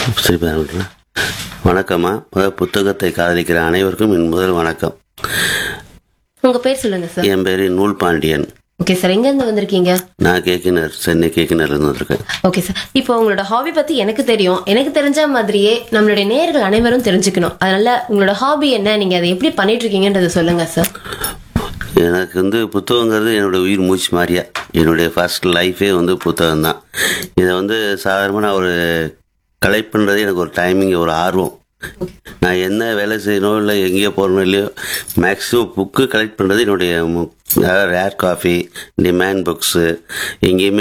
சரி பாருங்களா வணக்கம்மா முதல் புத்தகத்தை காதலிக்கிற அனைவருக்கும் என் முதல் வணக்கம் உங்க பேர் சொல்லுங்க சார் என் பேர் நூல் பாண்டியன் ஓகே சார் எங்க இருந்து வந்திருக்கீங்க நான் கேக்கினர் சென்னை கேக்கினர்ல இருந்து வந்திருக்கேன் ஓகே சார் இப்போ உங்களோட ஹாபி பத்தி எனக்கு தெரியும் எனக்கு தெரிஞ்ச மாதிரியே நம்மளுடைய நேயர்கள் அனைவரும் தெரிஞ்சுக்கணும் அதனால உங்களோட ஹாபி என்ன நீங்க அதை எப்படி பண்ணிட்டு இருக்கீங்கன்றத சொல்லுங்க சார் எனக்கு வந்து புத்தகங்கிறது என்னோட உயிர் மூச்சு மாதிரியா என்னுடைய ஃபர்ஸ்ட் லைஃபே வந்து புத்தகம் தான் இதை வந்து சாதாரணமாக நான் ஒரு கலெக்ட் பண்ணுறது எனக்கு ஒரு டைமிங் ஒரு ஆர்வம் நான் என்ன வேலை செய்யணும் இல்லை எங்கேயோ போகணும் இல்லையோ மேக்ஸிமம் புக்கு கலெக்ட் பண்ணுறது என்னுடைய ரேர் காஃபி டிமாண்ட் புக்ஸு எங்கேயுமே